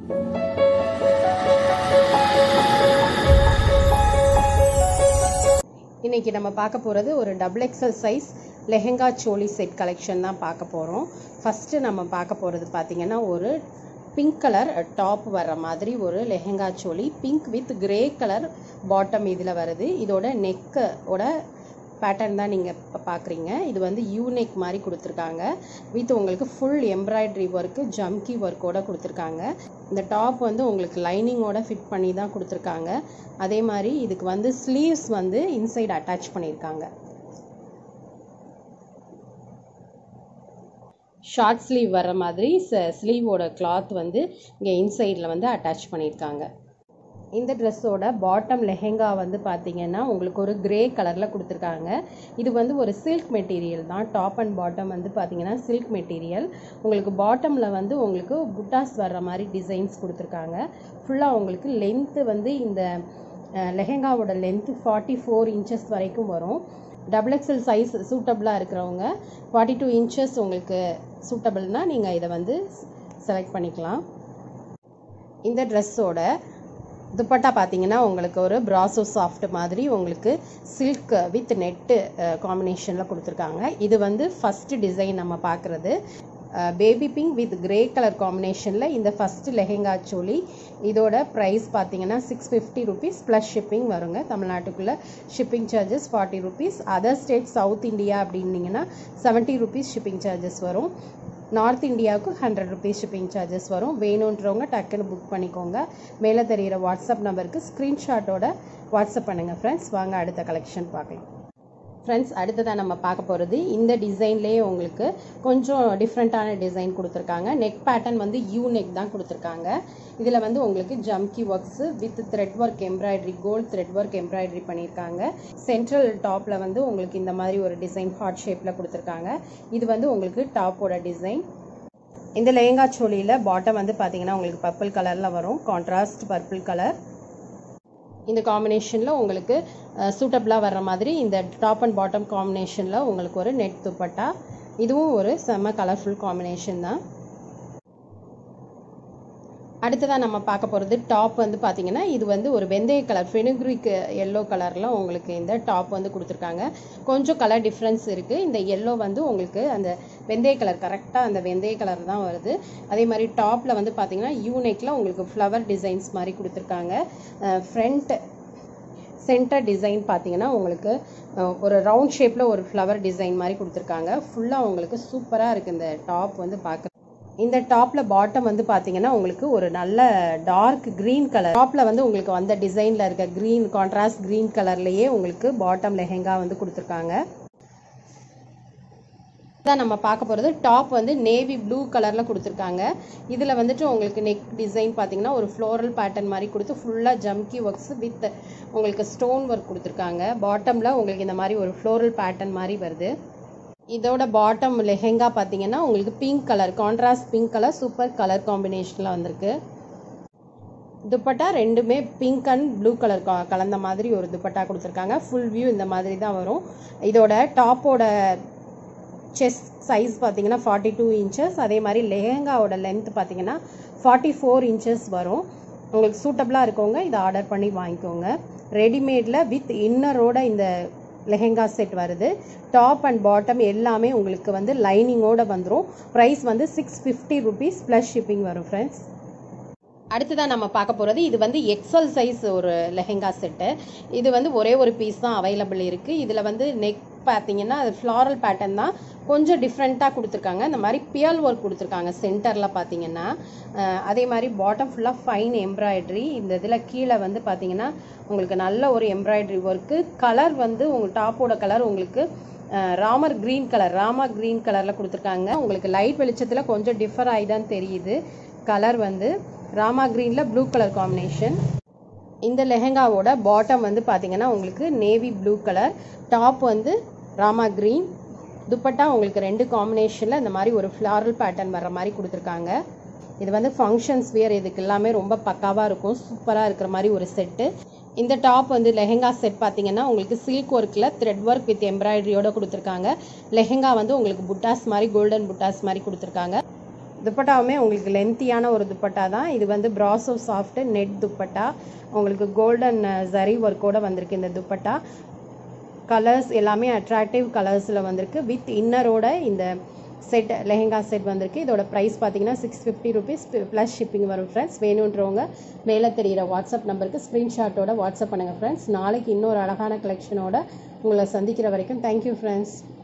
இன்னைக்கு நம்ம பார்க்க போகிறது ஒரு double XL size lehenga choli set collection தான் பார்க்க போகிறோம் ஃபஸ்ட்டு நம்ம பார்க்க போகிறது பார்த்தீங்கன்னா ஒரு பிங்க் கலர் டாப் வர்ற மாதிரி ஒரு lehenga choli pink with grey colour bottom இதில் வருது இதோட நெக்கோட பேட்டர்ன் தான் நீங்கள் இப்போ பார்க்குறீங்க இது வந்து யூனெக் மாதிரி கொடுத்துருக்காங்க வித் உங்களுக்கு ஃபுல் எம்ப்ராய்டரி ஒர்க்கு ஜம்கி ஒர்க்கோட கொடுத்துருக்காங்க இந்த டாப் வந்து உங்களுக்கு லைனிங்கோட ஃபிட் பண்ணி தான் கொடுத்துருக்காங்க அதே மாதிரி இதுக்கு வந்து ஸ்லீவ்ஸ் வந்து இன்சைடு அட்டாச் பண்ணியிருக்காங்க ஷார்ட் ஸ்லீவ் வர்ற மாதிரி ஸ்லீவோட கிளாத் வந்து இங்கே இன்சைடில் வந்து அட்டாச் பண்ணியிருக்காங்க இந்த ட்ரெஸ்ஸோட பாட்டம் லெஹெங்கா வந்து பார்த்தீங்கன்னா உங்களுக்கு ஒரு கிரே கலரில் கொடுத்துருக்காங்க இது வந்து ஒரு சில்க் மெட்டீரியல் தான் டாப் அண்ட் பாட்டம் வந்து பார்த்தீங்கன்னா சில்க் மெட்டீரியல் உங்களுக்கு பாட்டமில் வந்து உங்களுக்கு புட்டாஸ் வர்ற மாதிரி டிசைன்ஸ் கொடுத்துருக்காங்க ஃபுல்லாக உங்களுக்கு லென்த்து வந்து இந்த லெஹெங்காவோட லென்த்து ஃபார்ட்டி ஃபோர் இன்ச்சஸ் வரைக்கும் வரும் டபுள் எக்ஸல் சைஸ் சூட்டபிளாக இருக்கிறவங்க ஃபார்ட்டி டூ இன்ச்சஸ் உங்களுக்கு சூட்டபிள்னால் நீங்கள் இதை வந்து செலக்ட் பண்ணிக்கலாம் இந்த ட்ரெஸ்ஸோட துப்பட்டா பார்த்தீங்கன்னா உங்களுக்கு ஒரு ப்ராசோ சாஃப்ட் மாதிரி உங்களுக்கு சில்க் வித் நெட்டு காம்பினேஷனில் கொடுத்துருக்காங்க இது வந்து ஃபஸ்ட்டு டிசைன் நம்ம பார்க்குறது baby pink with grey colour காம்பினேஷனில் இந்த ஃபஸ்ட்டு லெஹெங்கா சோலி இதோட ப்ரைஸ் பார்த்தீங்கன்னா six fifty rupees plus shipping வருங்க தமிழ்நாட்டுக்குள்ளே shipping charges forty rupees other state south India அப்படின்னீங்கன்னா செவன்ட்டி ருபீஸ் ஷிப்பிங் சார்ஜஸ் வரும் நார்த் இந்தியாவுக்கு ஹண்ட்ரட் ருபீஸ் ஷிப்பிங் சார்ஜஸ் வரும் வேணுன்றவங்க டக்குன்னு புக் பண்ணிக்கோங்க மேலே தெரிகிற வாட்ஸ்அப் நம்பருக்கு ஸ்க்ரீன்ஷாட்டோட வாட்ஸ்அப் பண்ணுங்கள் ஃப்ரெண்ட்ஸ் வாங்க அடுத்த கலெக்ஷன் பார்க்கலாம் ஃப்ரெண்ட்ஸ் அடுத்ததாக நம்ம பார்க்க போகிறது இந்த டிசைன்லேயே உங்களுக்கு கொஞ்சம் டிஃப்ரெண்ட்டான டிசைன் கொடுத்துருக்காங்க நெக் பேட்டர்ன் வந்து யூ நெக் தான் கொடுத்துருக்காங்க இதில் வந்து உங்களுக்கு ஜம்கி works with thread work embroidery gold thread work embroidery பண்ணியிருக்காங்க சென்ட்ரல் டாப்பில் வந்து உங்களுக்கு இந்த மாதிரி ஒரு டிசைன் ஹார்ட் ஷேப்பில் கொடுத்துருக்காங்க இது வந்து உங்களுக்கு டாப்போட டிசைன் இந்த லெஹங்கா சோலியில் பாட்டம் வந்து பார்த்தீங்கன்னா உங்களுக்கு பர்பிள் கலரில் வரும் கான்ட்ராஸ்ட் பர்பிள் கலர் இந்த காம்பினேஷனில் உங்களுக்கு சூட்டபிளாக வர்ற மாதிரி இந்த டாப் அண்ட் பாட்டம் காம்பினேஷனில் உங்களுக்கு ஒரு நெட் துப்பட்டா இதுவும் ஒரு செம்ம கலர்ஃபுல் காம்பினேஷன் தான் அடுத்ததாக நம்ம பார்க்க போகிறது டாப் வந்து பார்த்தீங்கன்னா இது வந்து ஒரு வெந்தய கலர் ஃபெனுக்ரிக் எல்லோ கலரில் உங்களுக்கு இந்த டாப் வந்து கொடுத்துருக்காங்க கொஞ்சம் கலர் டிஃப்ரென்ஸ் இருக்குது இந்த எல்லோ வந்து உங்களுக்கு அந்த வெந்தய கலர் கரெக்டாக அந்த வெந்தய கலர் தான் வருது அதே மாதிரி டாப்பில் வந்து பார்த்தீங்கன்னா யூனிக்கில் உங்களுக்கு ஃப்ளவர் டிசைன்ஸ் மாதிரி கொடுத்துருக்காங்க ஃப்ரண்ட் சென்டர் டிசைன் பார்த்தீங்கன்னா உங்களுக்கு ஒரு ரவுண்ட் ஷேப்பில் ஒரு ஃப்ளவர் டிசைன் மாதிரி கொடுத்துருக்காங்க ஃபுல்லாக உங்களுக்கு சூப்பராக இருக்குது இந்த டாப் வந்து பார்க்க இந்த டாப்ல பாட்டம் வந்து பாத்தீங்கன்னா உங்களுக்கு ஒரு நல்ல டார்க் கிரீன் கலர் டாப்ல வந்து உங்களுக்கு வந்த டிசைன்ல இருக்க கிரீன் கான்ட்ராஸ்ட் கிரீன் கலர்லயே உங்களுக்கு பாட்டம் லெஹெங்கா வந்து கொடுத்துருக்காங்க தான் நம்ம பார்க்க போகிறது டாப் வந்து நேவி ப்ளூ கலரில் கொடுத்துருக்காங்க இதில் வந்துட்டு உங்களுக்கு நெக் டிசைன் பார்த்தீங்கன்னா ஒரு ஃப்ளோரல் பேட்டர்ன் மாதிரி கொடுத்து ஃபுல்லாக ஜம்கி ஒர்க்ஸ் வித் உங்களுக்கு ஸ்டோன் ஒர்க் கொடுத்துருக்காங்க பாட்டமில் உங்களுக்கு இந்த மாதிரி ஒரு ஃப்ளோரல் பேட்டர்ன் மாதிரி வருது இதோட பாட்டம் லெஹெங்கா பார்த்தீங்கன்னா உங்களுக்கு pink colour contrast pink colour super colour காம்பினேஷனில் வந்திருக்கு துப்பட்டா ரெண்டுமே பிங்க் அண்ட் ப்ளூ கலர் கலந்த மாதிரி ஒரு துப்பட்டா கொடுத்துருக்காங்க ஃபுல் வியூ இந்த மாதிரி தான் வரும் இதோட டாப்போட செஸ்ட் சைஸ் பார்த்தீங்கன்னா ஃபார்ட்டி டூ இன்ச்சஸ் அதே மாதிரி லெஹெங்காவோட லென்த் பார்த்தீங்கன்னா ஃபார்ட்டி ஃபோர் இன்ச்சஸ் வரும் உங்களுக்கு சூட்டபிளாக இருக்கவங்க இதை ஆர்டர் பண்ணி வாங்கிக்கோங்க ரெடிமேடில் வித் இன்னரோட இந்த லெஹெங்கா செட் வருது டாப் அண்ட் பாட்டம் எல்லாமே உங்களுக்கு வந்து லைனிங்கோட வந்துடும் ப்ரைஸ் வந்து six fifty rupees plus shipping வரும் ஃப்ரெண்ட்ஸ் அடுத்ததாக நம்ம பார்க்க போகிறது இது வந்து எக்ஸல் சைஸ் ஒரு லெஹெங்கா செட்டு இது வந்து ஒரே ஒரு பீஸ் தான் அவைலபிள் இருக்குது இதில் வந்து நெக் பார்த்தீங்கன்னா அது ஃப்ளாரல் பேட்டர்ன் தான் கொஞ்சம் டிஃப்ரெண்ட்டாக கொடுத்துருக்காங்க இந்த மாதிரி பியல் ஒர்க் கொடுத்துருக்காங்க சென்டரில் பார்த்தீங்கன்னா அதே மாதிரி பாட்டம் ஃபுல்லாக ஃபைன் எம்ப்ராய்டரி இந்த இதில் கீழே வந்து பார்த்தீங்கன்னா உங்களுக்கு நல்ல ஒரு எம்ப்ராய்டரி ஒர்க்கு கலர் வந்து உங்கள் டாப்போட கலர் உங்களுக்கு Ramar green colour Rama green கலரில் கொடுத்துருக்காங்க உங்களுக்கு லைட் வெளிச்சத்தில் கொஞ்சம் டிஃபர் ஆகி தான் தெரியுது கலர் வந்து ராமா க்ரீனில் ப்ளூ கலர் காம்பினேஷன் இந்த லெஹெங்காவோட பாட்டம் வந்து பார்த்தீங்கன்னா உங்களுக்கு நேவி ப்ளூ கலர் டாப் வந்து ராமா க்ரீன் துப்பட்டா உங்களுக்கு ரெண்டு காம்பினேஷனில் இந்த மாதிரி ஒரு ஃப்ளாரல் பேட்டர்ன் வர்ற மாதிரி கொடுத்துருக்காங்க இது வந்து ஃபங்க்ஷன்ஸ் வேர் இதுக்கு எல்லாமே ரொம்ப பக்காவாக இருக்கும் சூப்பராக இருக்கிற மாதிரி ஒரு செட்டு இந்த டாப் வந்து லெஹெங்கா செட் பார்த்தீங்கன்னா உங்களுக்கு சில்க் ஒர்க்கில் த்ரெட் ஒர்க் வித் எம்ப்ராய்டரியோட கொடுத்துருக்காங்க லெஹெங்கா வந்து உங்களுக்கு புட்டாஸ் மாதிரி கோல்டன் புட்டாஸ் மாதிரி கொடுத்துருக்காங்க துப்பட்டாவுமே உங்களுக்கு லென்த்தியான ஒரு துப்பட்டா தான் இது வந்து ப்ராசோ சாஃப்ட் நெட் துப்பட்டா உங்களுக்கு கோல்டன் ஜரி ஒர்க்கோட வந்திருக்கு இந்த துப்பட்டா கலர்ஸ் எல்லாமே அட்ராக்டிவ் கலர்ஸில் வந்திருக்கு வித் இன்னரோட இந்த செட் லெஹெங்கா செட் வந்திருக்கு இதோட ப்ரைஸ் பார்த்தீங்கன்னா six fifty rupees plus shipping வரும் ஃப்ரெண்ட்ஸ் வேணுன்றவங்க மேலே தெரிகிற வாட்ஸ்அப் நம்பருக்கு ஸ்க்ரீன்ஷாட்டோட வாட்ஸ்அப் பண்ணுங்கள் ஃப்ரெண்ட்ஸ் நாளைக்கு இன்னொரு அழகான கலெக்ஷனோட உங்களை சந்திக்கிற வரைக்கும் தேங்க்யூ ஃப்ரெண்ட்ஸ்